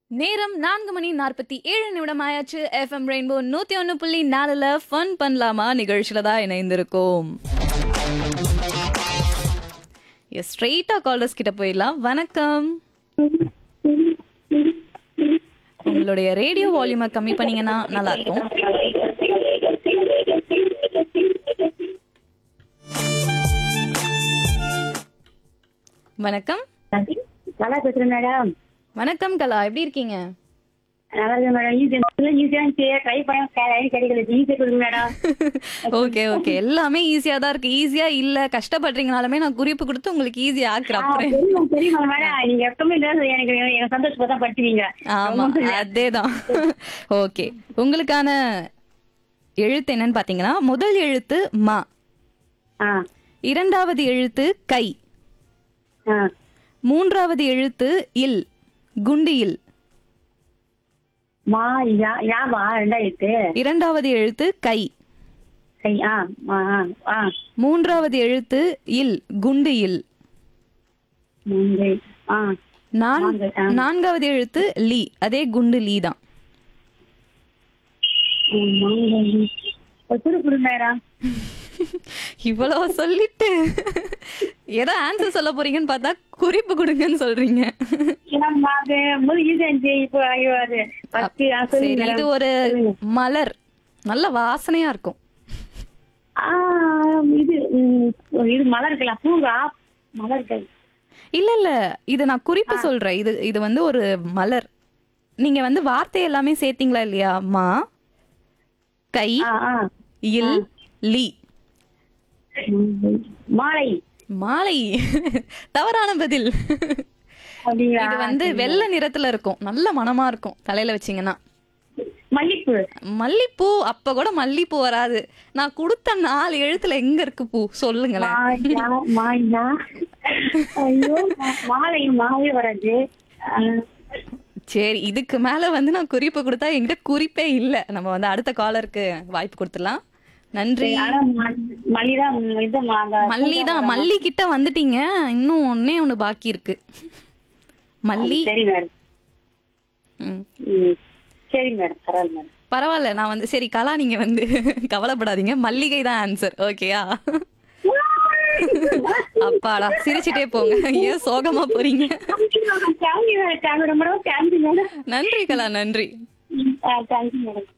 நேரம் நான்கு மணி நாற்பத்தி ஏழு நிமிடம் ஆயாச்சு எஃப்எம் ரெயின்போ நூத்தி ஒன்று புள்ளி நாலுல ஃபன் பண்ணலாமா நிகழ்ச்சியில தான் இணைந்திருக்கோம் எஸ் ஸ்ட்ரெயிட்டா காலர்ஸ் கிட்ட போயிடலாம் வணக்கம் உங்களுடைய ரேடியோ வால்யூமை கம்மி பண்ணீங்கன்னா நல்லா இருக்கும் வணக்கம் நல்லா பேசுறேன் மேடம் வணக்கம் கலா எப்படி இருக்கீங்க நல்லா இருக்கு மேடம் ஈஸியா ஈஸியா இருந்துச்சு ட்ரை பண்ண ஐடி கிடைக்கல ஈஸியா கொடுங்க மேடம் ஓகே ஓகே எல்லாமே ஈஸியா தான் இருக்கு ஈஸியா இல்ல கஷ்டப்படுறீங்கனாலுமே நான் குறிப்பு கொடுத்து உங்களுக்கு ஈஸியா ஆக்குறேன் அப்புறம் தெரியும் தெரியும் மேடம் நீங்க எப்பவுமே இந்த எனக்கு எனக்கு சந்தோஷமா தான் படிச்சுவீங்க ஆமா அதேதான் ஓகே உங்களுக்கான எழுத்து என்னன்னு பாத்தீங்கன்னா முதல் எழுத்து மா ஆ இரண்டாவது எழுத்து கை ஆ மூன்றாவது எழுத்து இல் குண்டு இல் மா யா யாவா ரெண்டாயிரத்து இரண்டாவது எழுத்து கை சரி ஆ ஆ ஆ, ஆ மூன்றாவது எழுத்து இல் குண்டு இல் மூன்று ஆ நான் மாங்கு, ஆ. நான்காவது எழுத்து லீ அதே குண்டு லீ தான் ம், மாங்கு. ஒரு துரு கொடு மேடம் இவ்வளோ சொல்லிட்டு ஏதோ ஆன்சர் சொல்ல போறீங்கன்னு பார்த்தா குறிப்பு கொடுங்கன்னு சொல்றீங்க ஏன்னா மாங்கு முதல் ஈஸியா இருந்துச்சு இப்போ ஐயோ அது ஃபர்ஸ்ட் ஆ சரி சொல்லுங்க இது மேடம் ஒரு மலர் நல்ல வாசனையா இருக்கும் ஆ இது ம், இது மலர் இருக்கலாம் பூவா மலர்கள் இல்ல இல்ல இது நான் குறிப்பு சொல்றேன் இது இது வந்து ஒரு மலர் நீங்க வந்து வார்த்தை எல்லாமே சேர்த்தீங்களா இல்லையா மா கை ஆ ஆ இல் லீ ம், மாலை மாலை தவறான பதில் அப்படிங்களா இது வந்து வெள்ளை நிறத்துல இருக்கும் நல்ல மணமா இருக்கும் தலையில வச்சீங்கன்னா மல்லிப்பூ மல்லிப்பூ அப்ப கூட மல்லிப்பூ வராது நான் கொடுத்த நாலு எழுத்துல எங்க இருக்கு பூ சொல்லுங்களேன் மாயா மாயா ஐயோ மா- மாலை மாவே வராது ஆ, சரி இதுக்கு மேல வந்து நான் குறிப்பு கொடுத்தா என்கிட்ட குறிப்பே இல்ல நம்ம வந்து அடுத்த காலருக்கு வாய்ப்பு கொடுத்துடலாம் நன்றி ஆனா ம- மல்லிதான் இது மா- அந்த மல்லி தான் மல்லி கிட்ட வந்துட்டீங்க இன்னும் ஒன்னே ஒண்ணு பாக்கி இருக்கு மல்லி சரி மேடம் ம். ம், சரி மேடம் பரவாயில்ல மேடம் பரவாயில்ல நான் வந்து சரி கலா நீங்க வந்து கவலைப்படாதீங்க மல்லிகை தான் ஆன்சர் ஓகேயா அப்பாடா சிரிச்சிட்டே போங்க ஏன் சோகமா போறீங்க thank you madam thank you madam thank you madam நன்றி கலா நன்றி தேங்க்யூ மேடம்